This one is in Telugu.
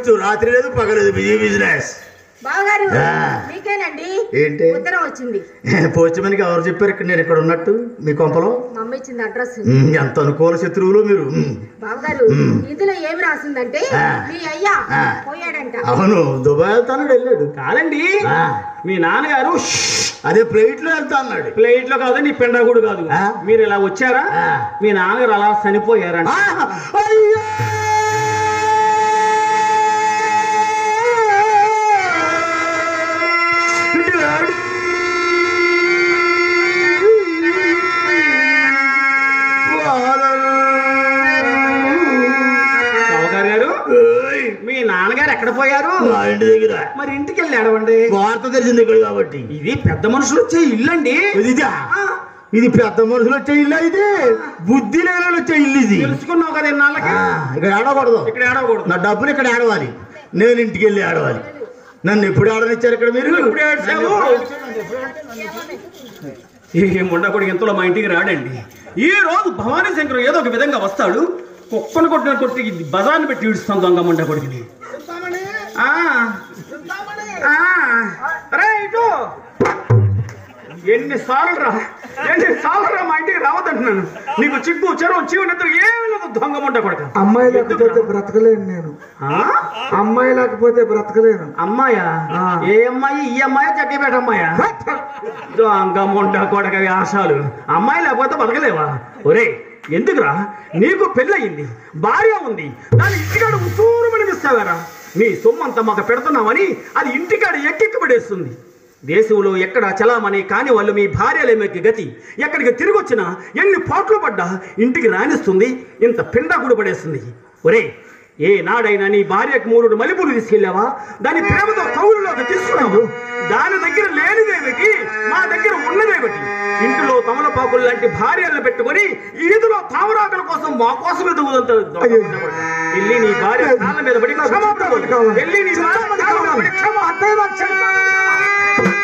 పోస్ట్ రాత్రి లేదు పగలేదు బిజీ బిజినెస్ బావగారు ఆ. మీకేనండి ఏంటి? ఉత్తరం వచ్చింది పోస్ట్ మనకి ఎవరు చెప్పారు ఇక్కడ నేను ఇక్కడ ఉన్నట్టు మీ కొంపలో మా అమ్మ ఇచ్చింది అడ్రస్ ఉమ్, ఎంత అనుకూల శత్రువులు మీరు ఉమ్. బావగారు ఇందులో ఏమి రాసిందంటే ఆ. మీ అయ్యా ఆ. పోయాడంట అవును దుబాయ్ వెళ్తాను వెళ్ళాడు కాదండి ఆ, మీ నాన్నగారు అదే ప్లేట్ లో వెళ్తా అన్నాడు ప్లేట్ లో కాదు నీ పెండగుడు కాదు ఆ? మీరు ఇలా వచ్చారా ఆ. మీ నాన్నగారు అలా చనిపోయారంట ఆ, అయ్యో! డాడీ! ఫాదర్! సావుకారు గారు ఓయ్! మీ నాన్నగారు ఎక్కడ పోయారు మా ఇంటి దగ్గర మరి ఇంటికి వెళ్ళి అడవండి వార్త తెలిసింది ఇక్కడ కాబట్టి ఇది పెద్ద మనుషులు వచ్చే ఇల్లండి ఇదిదా? ఇది పెద్ద మనుషులు వచ్చే ఇల్లు ఇది బుద్ధి లేని వాళ్ళు వచ్చే ఇల్లు ఇది తెలుసుకున్నావు కదా ఆ, ఇన్నాళ్ళకి ఇక్కడ ఆడకూడదు ఇక్కడ ఏడవకూడదు నా డబ్బులు ఇక్కడ ఆడవాలి నేను ఇంటికి వెళ్ళి ఆడవాలి నన్ను ఎప్పుడు ఆడనిచ్చారు ఇక్కడ మీరు ఎప్పుడు ఏడ్చావు? ఈ ముండకొడి ఇంతలో మా ఇంటికి రాడండి ఈ రోజు భవానీ శంకర్ ఏదో ఒక విధంగా వస్తాడు కుక్కను కొట్టిన కొట్టి బజార్ని పెట్టి ఈడుస్తాం దొంగ ముండకొడికి ఆ ఆ. రే ఇటు ఎన్ని సార్లు రా ఎన్ని సార్లు రా మా ఇంటికి రావద్దంటున్నాను నీకు చిక్కు చెరువు చీవనెత్తు ఏమి లేదు దొంగ ముండ కొడక అమ్మాయి లేకపోతే బ్రతకలేను నేను అమ్మాయి లేకపోతే బ్రతకలేను అమ్మాయా ఆ. ఏ అమ్మాయి ఈ అమ్మాయి చక్కిపేట అమ్మాయా దొంగ ముండ కొడక వ్యాసాలు అమ్మాయి లేకపోతే బతకలేవా ఒరే ఎందుకురా నీకు పెళ్ళయింది భార్య ఉంది దాని ఇంటికాడ ఉత్తూరు వినిపిస్తావారా నీ సొమ్మంతా మాకు పెడుతున్నామని అది ఇంటికాడ ఎక్కెక్కి పడేస్తుంది దేశంలో ఎక్కడ చలామణి కాని వాళ్ళు మీ భార్యలేమెక్కి గతి ఎక్కడికి తిరిగి వచ్చినా ఎన్ని పాటలు పడ్డా ఇంటికి రాణిస్తుంది ఇంత పిండా పడేస్తుంది ఒరే ఏ నాడైనా నీ భార్యకు మూడు మలుపులు తీసుకెళ్ళావా దాని ప్రేమతో కౌలులోకి తీసుకున్నావు దాని దగ్గర లేనిదేమిటి మా దగ్గర ఉన్నదేమిటి ఇంటిలో తమలపాకులు లాంటి భార్యలను పెట్టుకొని ఈదులో తామరాకుల కోసం మా కోసం ఎదుగుదంత వెళ్ళి నీ భార్య కాళ్ళ మీద పడి క్షమాపణ కోరు. వెళ్ళి నీ భార్య కాళ్ళ మీద పడి క్షమా అత్తయ్య నాకు చెప్పాలి.